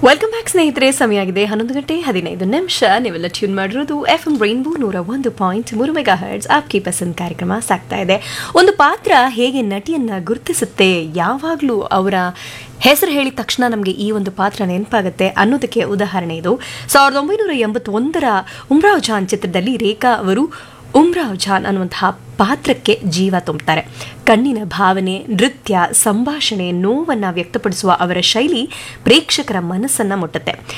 welcome back ಸ್ನೇಹಿತರೆ ಸಮಯ ಆಗಿದೆ ಹನ್ನೊಂದು ಗಂಟೆ ಹದಿನೈದು ನಿಮಿಷ ನೀವೆಲ್ಲ ಟ್ಯೂನ್ ಮಾಡಿರೋದು ಎಫ್ ಎಂ ರೈನ್ಬೋ ನೂರ ಒಂದು ಪಾಯಿಂಟ್ ಮೂರು ಮೆಗಾ ಹರ್ಡ್ಸ್ ಆಪ್ಕಿ ಪಸಂದ್ ಕಾರ್ಯಕ್ರಮ ಸಾಗ್ತಾ ಇದೆ ಒಂದು ಪಾತ್ರ ಹೇಗೆ ನಟಿಯನ್ನ ಗುರುತಿಸುತ್ತೆ ಯಾವಾಗಲೂ ಅವರ ಹೆಸರು ಹೇಳಿದ ತಕ್ಷಣ ನಮಗೆ ಈ ಒಂದು ಪಾತ್ರ ನೆನಪಾಗುತ್ತೆ ಅನ್ನೋದಕ್ಕೆ ಉದಾಹರಣೆ ಇದು ಸಾವಿರದ ಒಂಬೈನೂರ ಎಂಬತ್ತೊಂದರ ಉಮ್ರಾವ್ ಜಾನ್ ಚಿತ್ರದಲ್ಲಿ ರೇಖಾ ಅವರು ಉಮ್ರಾವ್ ಜಾನ್ ಅನ್ನುವಂತಹ ಪಾತ್ರಕ್ಕೆ ಜೀವ ತುಂಬುತ್ತಾರೆ ಕಣ್ಣಿನ ಭಾವನೆ ನೃತ್ಯ ಸಂಭಾಷಣೆ ನೋವನ್ನ ವ್ಯಕ್ತಪಡಿಸುವ ಅವರ ಶೈಲಿ ಪ್ರೇಕ್ಷಕರ ಮನಸ್ಸನ್ನ ಮುಟ್ಟುತ್ತೆ